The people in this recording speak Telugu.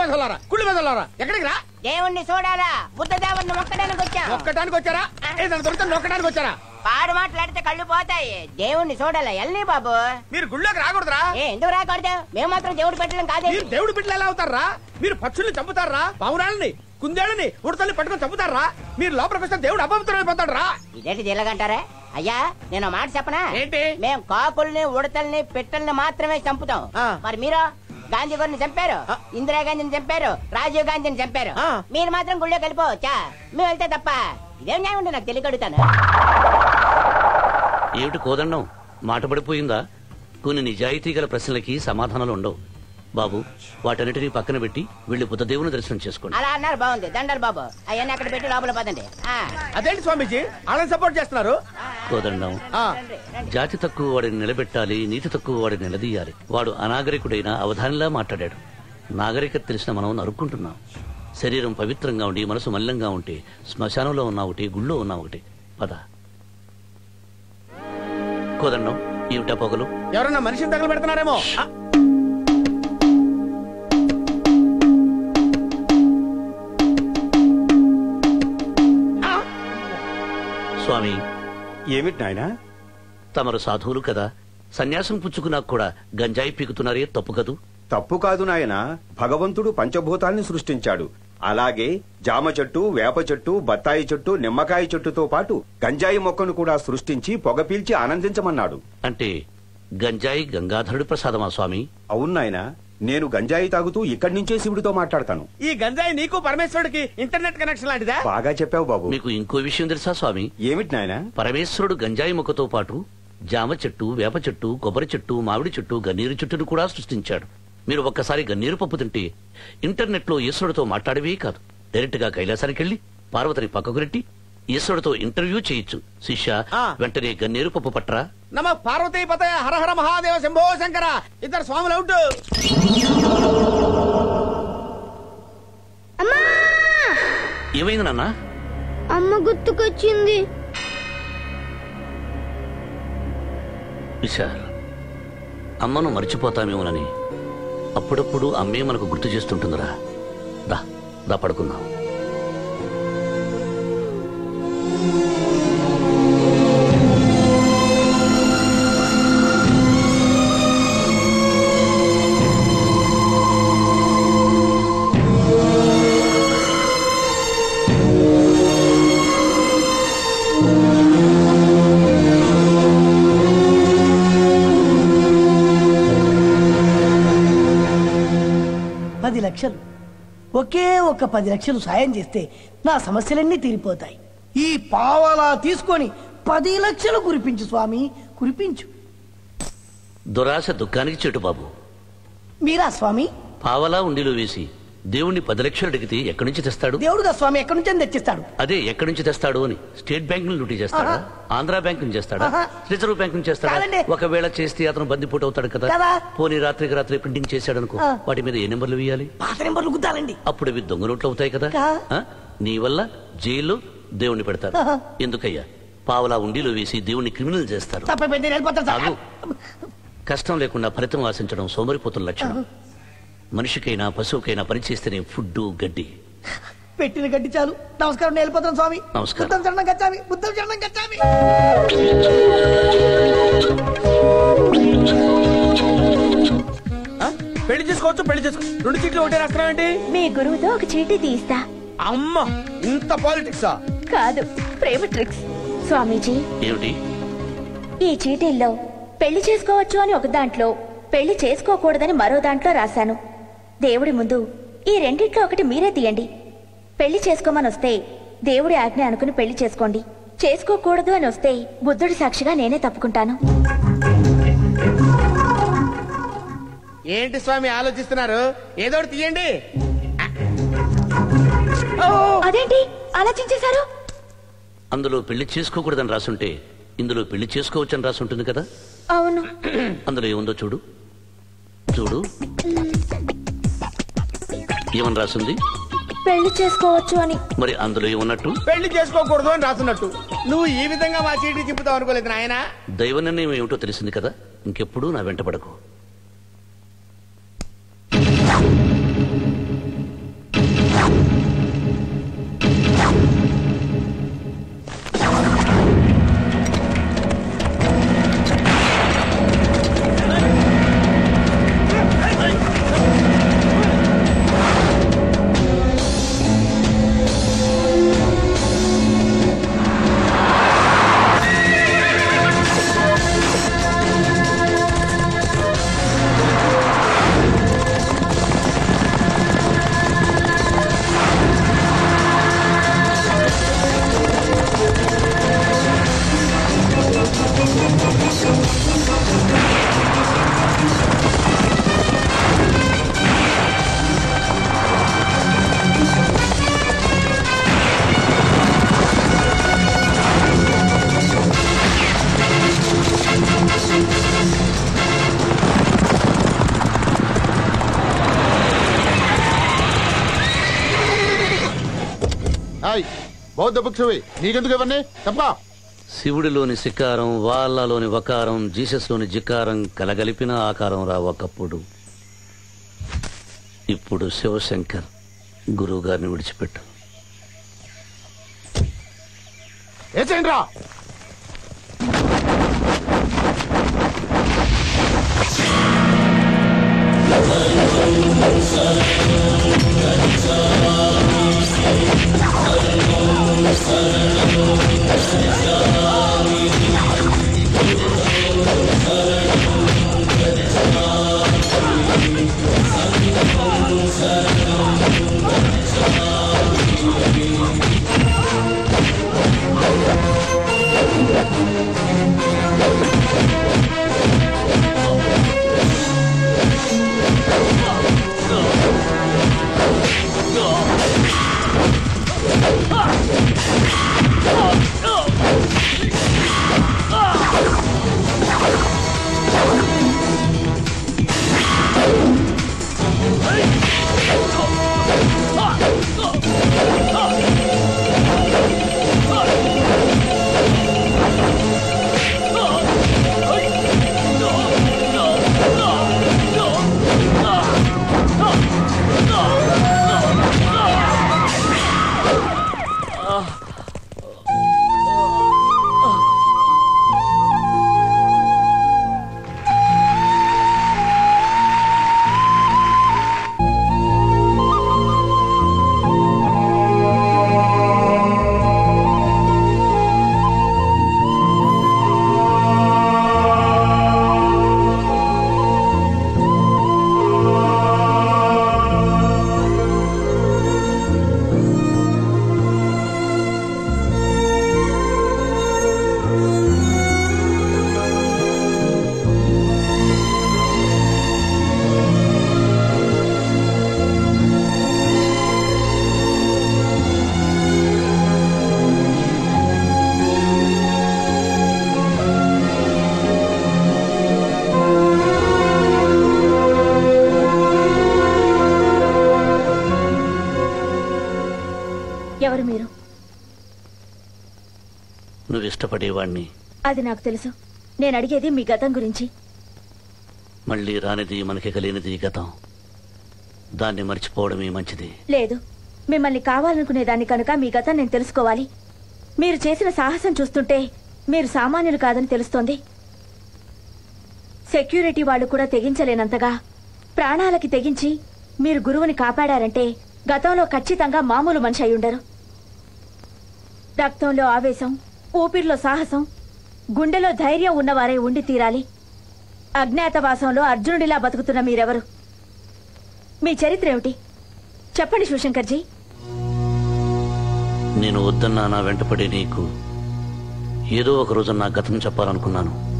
మెదలారా కుళ్ళు మెదలారా ఎక్కడికి రా దేవుణ్ణి చూడాలా బుద్ధదేవుణ్ణి మొక్కడానికి వచ్చాం నొక్కడానికి వచ్చారా ఏదైనా దొరికితే నొక్కడానికి వచ్చారా పాడు మాట్లాడితే కళ్ళు పోతాయి దేవుణ్ణి చూడాలా ఎల్లి బాబు మీరు గుళ్ళోకి రాకూడదురా ఏ ఎందుకు రాకూడదు మేము మాత్రం దేవుడు పెట్టడం కాదే మీరు దేవుడి బిడ్డలు ఎలా అవుతారా మీరు పక్షుల్ని చంపుతారా పావురాళ్ళని కుందేళ్ళని ఉడతల్ని పట్టుకొని చంపుతారా మీరు లోపలికి వస్తే దేవుడు అపవిత్రం అయిపోతాడు రా ఇదేంటి జిల్లగంటారా అయ్యా నేను మాట చెప్పనా ఏంటి? మేము కాకుల్ని ఉడతల్ని పిట్టల్ని మాత్రమే చంపుతాం ఆ. మరి మీరు గాంధీ గారిని చంపారు ఆ. ఇందిరాగాంధీని చంపారు రాజీవ్ గాంధీని చంపారు ఆ. మీరు మాత్రం గుళ్ళోకి వెళ్ళిపోవచ్చా మేము వెళ్తే తప్ప ఇదేం న్యాయం ఉండి నాకు తెలియకడుగుతాను ఏమిటి కోదండం మాట పడిపోయిందా కొన్ని నిజాయితీ గల ప్రశ్నలకి సమాధానాలు ఉండవు బాబు వాటన్నిటినీ పక్కన పెట్టి వెళ్ళి బుద్ధదేవుని దర్శనం చేసుకోండి అలా అన్నారు బాగుంది దండలు బాబు అవన్నీ అక్కడ పెట్టి లోపల పదండి ఆ. అదేంటి స్వామీజీ వాళ్ళని సపోర్ట్ చేస్తున్నారు కోదండం ఆ. రండి, రండి. జాతి తక్కువ వాడిని నిలబెట్టాలి నీతి తక్కువ వాడిని నిలదీయాలి వాడు అనాగరికుడైన అవధానిలా మాట్లాడాడు నాగరికత తెలిసిన మనం నరుక్కుంటున్నాం శరీరం పవిత్రంగా ఉండి మనసు మల్లంగా ఉంటే శ్మశానంలో ఉన్న ఒకటి గుళ్ళో ఉన్న ఒకటి పద కోదండం ఏమిటా పొగలు ఎవరన్నా మనిషిని తగలు పెడుతున్నారేమో ఆ, స్వామి ఏమిటి నాయనా తమరు సాధువులు కదా సన్యాసం పుచ్చుకున్నాక కూడా గంజాయి పీకుతున్నారే తప్పు కదూ తప్పు కాదు నాయనా భగవంతుడు పంచభూతాల్ని సృష్టించాడు అలాగే జామ చెట్టు వేప చెట్టు బత్తాయి చెట్టు నిమ్మకాయ చెట్టుతో పాటు గంజాయి మొక్కను కూడా సృష్టించి పొగ పీల్చి ఆనందించమన్నాడు అంటే గంజాయి గంగాధరుడి ప్రసాదమా స్వామి అవును నాయనా నేను గంజాయి తాగుతూ ఇక్కడి నుంచే శివుడితో మాట్లాడతాను ఈ గంజాయి నీకు పరమేశ్వరుడికి ఇంటర్నెట్ కనెక్షన్ లాంటిదా బాగా చెప్పావు బాబు మీకు ఇంకో విషయం తెలుసా స్వామి ఏమిటి నాయనా పరమేశ్వరుడు గంజాయి మొక్కతో పాటు జామ చెట్టు వేప చెట్టు కొబ్బరి చెట్టు మామిడి చెట్టు గన్నీరు చెట్టును కూడా సృష్టించాడు మీరు ఒక్కసారి గన్నీరు పప్పు తింటే ఇంటర్నెట్ లో ఈశ్వరుడితో మాట్లాడవే కాదు డైరెక్ట్ గా కైలాసానికి వెళ్లి పార్వతిని పక్కకు నెట్టి ఈశ్వరుడితో ఇంటర్వ్యూ చేయొచ్చు శిష్య ఆ. వెంటనే గన్నీరు పప్పు పట్రా నమ పార్వతీ పతయ హర హర మహాదేవ శంభో శంకర ఇద్దరు స్వాములు అవుట్ ఏమైంది నాన్న అమ్మ గుర్తుకొచ్చింది విశాల్ అమ్మను మర్చిపోతామేమోనని అప్పుడప్పుడు అమ్మే మనకు గుర్తు చేస్తుంటుందిరా దా దా పడుకుందాం పది లక్షలు ఒకే ఒక పది లక్షలు సాయం చేస్తే నా సమస్యలన్నీ తీరిపోతాయి ఈ పావలా తీసుకొని పది లక్షలు కురిపించు స్వామి కురిపించు దురాశ దుఃఖానికి చెట్టు బాబు మీరా స్వామి పావలా ఉండిలో వేసి దేవుణ్ణి పది లక్షలు అడిగితే ఎక్కడి నుంచి తెస్తాడు దేవుడుగా స్వామి ఎక్కడి నుంచి తెచ్చిస్తాడు అదే ఎక్కడి నుంచి తెస్తాడు అని స్టేట్ బ్యాంక్ ను లూటీ చేస్తాడా ఆహా. ఆంధ్ర బ్యాంక్ నుంచి చేస్తాడా ఆహా. రిజర్వ్ బ్యాంక్ నుంచి చేస్తాడా కాదండి. ఒకవేళ చేస్తే అతను బందిపోటు అవుతాడు కదా కదా. పోనీ రాత్రికి రాత్రి ప్రింటింగ్ చేశాడు అనుకో ఆ. వాటి మీద ఏ నెంబర్లు వేయాలి పాత నెంబర్లు గుద్దాలండి అప్పుడు ఇవి దొంగ నోట్లు అవుతాయి కదా కా. ఆ? నీ వల్ల జైల్లో దేవుణ్ణి పెడతారు ఆహా. ఎందుకయ్యా పావలా ఉండిలో వేసి దేవుణ్ణి క్రిమినల్ చేస్తారు తప్పైపోయింది నేను వెళ్ళిపోతాను సార్. ఆగు. కష్టం లేకుండా ఫలితం ఆశించడం సోమరిపోతుల లక్షణం మనిషికైనా పశువుకైనా పనిచేస్తేనే ఫుడ్ గడ్డి పెట్టిన గడ్డి చాలు నమస్కారం నేను వెళ్ళిపోతాను స్వామి నమస్కారం. బుద్ధం చరణం గచ్చామి బుద్ధం చరణం గచ్చామి ఆ? పెళ్లి చేసుకోవచ్చు పెళ్లి చేసుకో రెండు సీట్లు ఒకటే రాస్తున్నావు ఏంటి మీ గురువుతో ఒక చీటీ తీస్తా అమ్మ ఇంత పాలిటిక్సా కాదు ప్రేమ ట్రిక్స్ స్వామీజీ ఏమిటి ఈ చీటీల్లో పెళ్లి చేసుకోవచ్చు అని ఒక దాంట్లో పెళ్లి చేసుకోకూడదని మరో దాంట్లో రాశాను దేవుడి ముందు ఈ రెండిట్లో ఒకటి మీరే తీయండి పెళ్లి చేసుకోమని వస్తే దేవుడి ఆజ్ఞ అనుకుని పెళ్లి చేసుకోండి చేసుకోకూడదు అని వస్తే బుద్ధుడి సాక్షిగా నేనే తప్పుకుంటాను ఏంటి స్వామి ఆలోచిస్తున్నారు ఏదో ఒకటి తీయండి అదేంటి ఆలోచించేశారు అందులో పెళ్లి చేసుకోకూడదని రాసుంటే ఇందులో పెళ్లి చేసుకోవచ్చని రాసుంటుంది కదా అవును అందులో ఏముందో చూడు చూడు ఏమని రాసింది పెళ్లి చేసుకోవచ్చు అని మరి అందులో ఏమన్నట్టు పెళ్లి చేసుకోకూడదు అని రాస్తున్నట్టు నువ్వు ఈ విధంగా మా చీటీ చింపుతావు అనుకోలేదు నాయన దైవ నిర్ణయం ఏమిటో తెలిసింది కదా ఇంకెప్పుడు నా వెంట పడకు రాయ్ బౌద్ధ భిక్షువి నీకెందుకు ఇవన్నీ చెప్పా శివుడిలోని శికారం వాళ్ళలోని వకారం జీసస్లోని జికారం కలగలిపిన ఆకారం రా ఒకప్పుడు ఇప్పుడు శివశంకర్ గురువు గారిని విడిచిపెట్టు ఏసేయండి రా ఎవరు మీరు నువ్వు ఇష్టపడేవాణ్ణి అది నాకు తెలుసు నేను అడిగేది మీ గతం గురించి మళ్ళీ రానిది మనకి కలిగినది గతం దాన్ని మర్చిపోవడమే మంచిది లేదు మిమ్మల్ని కావాలనుకునేదాన్ని కనుక మీ గతం నేను తెలుసుకోవాలి మీరు చేసిన సాహసం చూస్తుంటే మీరు సామాన్యులు కాదని తెలుస్తోంది సెక్యూరిటీ వాళ్ళు కూడా తెగించలేనంతగా ప్రాణాలకి తెగించి మీరు గురువుని కాపాడారంటే గతంలో ఖచ్చితంగా మామూలు మనిషి అయి ఉండరు రక్తంలో ఆవేశం ఊపిరిలో సాహసం గుండెలో ధైర్యం ఉన్నవారే ఉండి తీరాలి అజ్ఞాతవాసంలో అర్జునుడిలా బతుకుతున్న మీరెవరు మీ చరిత్ర ఏమిటి చెప్పండి శివశంకర్జీ నేను వద్దన్నా నా వెంటపడి నీకు ఏదో ఒక రోజు నా గతం చెప్పాలనుకున్నాను